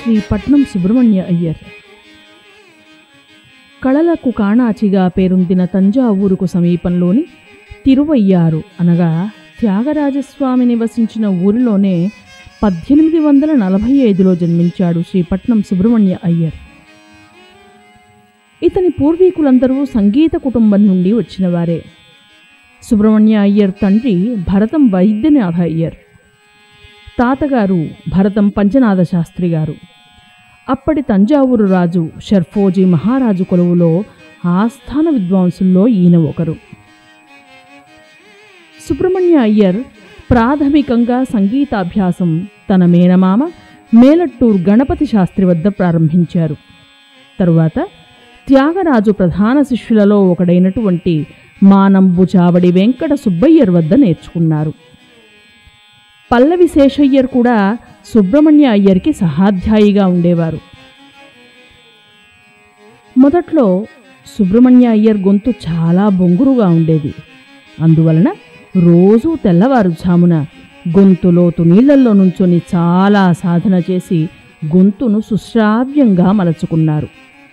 శ్రీ పట్నం సుబ్రహ్మణ్య అయ్యర్ కళలకు కాణాచిగా పేరొందిన తంజావూరుకు సమీపంలోని తిరువయ్యారు అనగా త్యాగరాజస్వామి నివసించిన ఊరిలోనే పద్దెనిమిది వందల నలభై ఐదులో జన్మించాడు శ్రీ పట్నం సుబ్రహ్మణ్య అయ్యర్ ఇతని పూర్వీకులందరూ సంగీత కుటుంబం నుండి వచ్చినవారే సుబ్రహ్మణ్య అయ్యర్ తండ్రి భరతం వైద్యనాథ అయ్యర్ తాతగారు భరతం పంచనాథ శాస్త్రి గారు అప్పటి తంజావూరు రాజు షర్ఫోజీ మహారాజు కొలువులో ఆస్థాన విద్వాంసుల్లో ఈయన ఒకరు సుబ్రహ్మణ్య అయ్యర్ ప్రాథమికంగా సంగీతాభ్యాసం తన మేనమామ మేలట్టూర్ గణపతి శాస్త్రి వద్ద ప్రారంభించారు తరువాత త్యాగరాజు ప్రధాన శిష్యులలో ఒకడైనటువంటి మానంబు చావడి వెంకట సుబ్బయ్యర్ వద్ద నేర్చుకున్నారు పల్లవి శేషయ్యర్ కూడా సుబ్రహ్మణ్య అయ్యర్కి సహాధ్యాయిగా ఉండేవారు మొదట్లో సుబ్రహ్మణ్య అయ్యర్ గొంతు చాలా బొంగురుగా ఉండేది అందువలన రోజూ తెల్లవారుజామున గొంతులోతు నీళ్లల్లో నుంచొని చాలా సాధన చేసి గొంతును సుశ్రావ్యంగా మలచుకున్నారు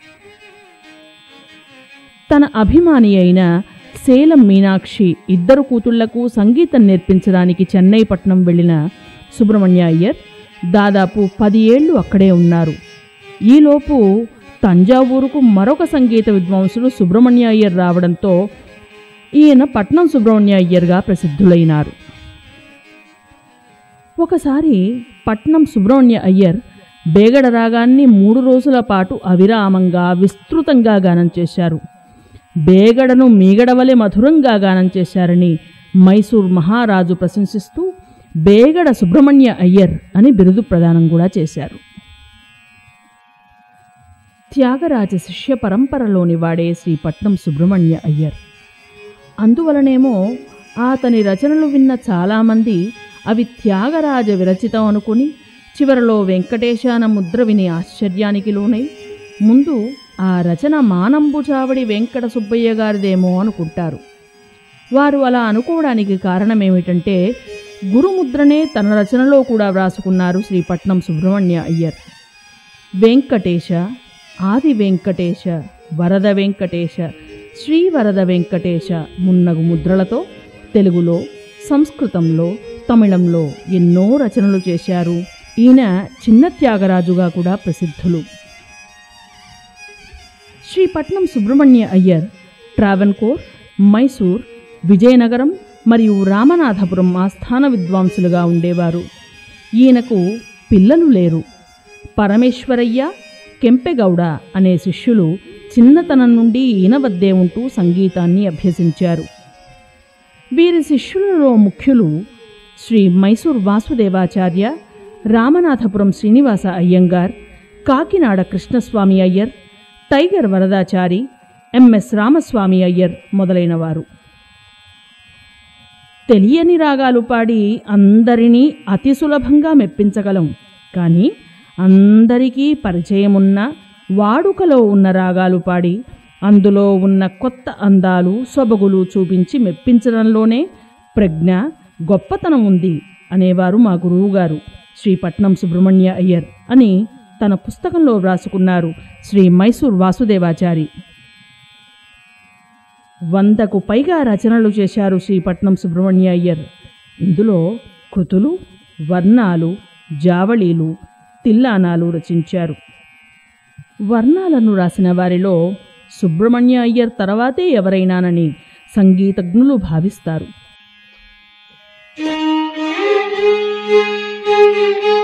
తన అభిమాని అయిన సేలం మీనాక్షి ఇద్దరు కూతుళ్లకు సంగీతం నేర్పించడానికి చెన్నై పట్నం వెళ్ళిన సుబ్రహ్మణ్య అయ్యర్ దాదాపు పది ఏళ్లు అక్కడే ఉన్నారు ఈలోపు తంజావూరుకు మరొక సంగీత విద్వాంసుడు సుబ్రహ్మణ్య అయ్యర్ రావడంతో ఈయన పట్నం సుబ్రహ్మణ్య అయ్యర్గా ప్రసిద్ధులైనారు ఒకసారి పట్నం సుబ్రహ్మణ్య అయ్యర్ బేగడ రాగాన్ని మూడు రోజుల పాటు అవిరామంగా విస్తృతంగా గానం చేశారు బేగడను మీగడవలె మధురంగా గానం చేశారని మైసూర్ మహారాజు ప్రశంసిస్తూ బేగడ సుబ్రహ్మణ్య అయ్యర్ అని బిరుదు ప్రదానం కూడా చేశారు త్యాగరాజ శిష్య పరంపరలోని వాడే శ్రీ పట్నం సుబ్రహ్మణ్య అయ్యర్ అందువలనేమో అతని రచనలు విన్న చాలామంది అవి త్యాగరాజ విరచితం అనుకుని చివరలో వెంకటేశాన ముద్ర విని ఆశ్చర్యానికి లోనై ముందు ఆ రచన మానంబు చావడి వెంకట సుబ్బయ్య గారిదేమో అనుకుంటారు వారు అలా అనుకోవడానికి కారణమేమిటంటే గురుముద్రనే తన రచనలో కూడా వ్రాసుకున్నారు శ్రీపట్నం సుబ్రహ్మణ్య అయ్యర్ వెంకటేశ ఆది వెంకటేశ వరద వెంకటేశ శ్రీ వరద వెంకటేశ మున్నగు ముద్రలతో తెలుగులో సంస్కృతంలో తమిళంలో ఎన్నో రచనలు చేశారు ఈయన చిన్న త్యాగరాజుగా కూడా ప్రసిద్ధులు శ్రీపట్నం సుబ్రహ్మణ్య అయ్యర్ ట్రావెన్కోర్ మైసూర్ విజయనగరం మరియు రామనాథపురం ఆస్థాన విద్వాంసులుగా ఉండేవారు ఈయనకు పిల్లలు లేరు పరమేశ్వరయ్య కెంపెగౌడ అనే శిష్యులు చిన్నతనం నుండి ఈయన వద్దే ఉంటూ సంగీతాన్ని అభ్యసించారు వీరి శిష్యులలో ముఖ్యులు శ్రీ మైసూర్ వాసుదేవాచార్య రామనాథపురం శ్రీనివాస అయ్యంగార్ కాకినాడ కృష్ణస్వామి అయ్యర్ టైగర్ వరదాచారి ఎంఎస్ రామస్వామి అయ్యర్ మొదలైనవారు తెలియని రాగాలు పాడి అందరినీ అతి సులభంగా మెప్పించగలం కానీ అందరికీ పరిచయమున్న వాడుకలో ఉన్న రాగాలు పాడి అందులో ఉన్న కొత్త అందాలు సొబగులు చూపించి మెప్పించడంలోనే ప్రజ్ఞ గొప్పతనం ఉంది అనేవారు మా గురువుగారు శ్రీపట్నం సుబ్రహ్మణ్య అయ్యర్ అని తన పుస్తకంలో వ్రాసుకున్నారు శ్రీ మైసూర్ వాసుదేవాచారి వందకు పైగా రచనలు చేశారు శ్రీపట్నం సుబ్రహ్మణ్య అయ్యర్ ఇందులో కృతులు వర్ణాలు జావళీలు తిల్లానాలు రచించారు వర్ణాలను రాసిన వారిలో సుబ్రహ్మణ్య అయ్యర్ తర్వాతే ఎవరైనానని సంగీతజ్ఞులు భావిస్తారు Thank you.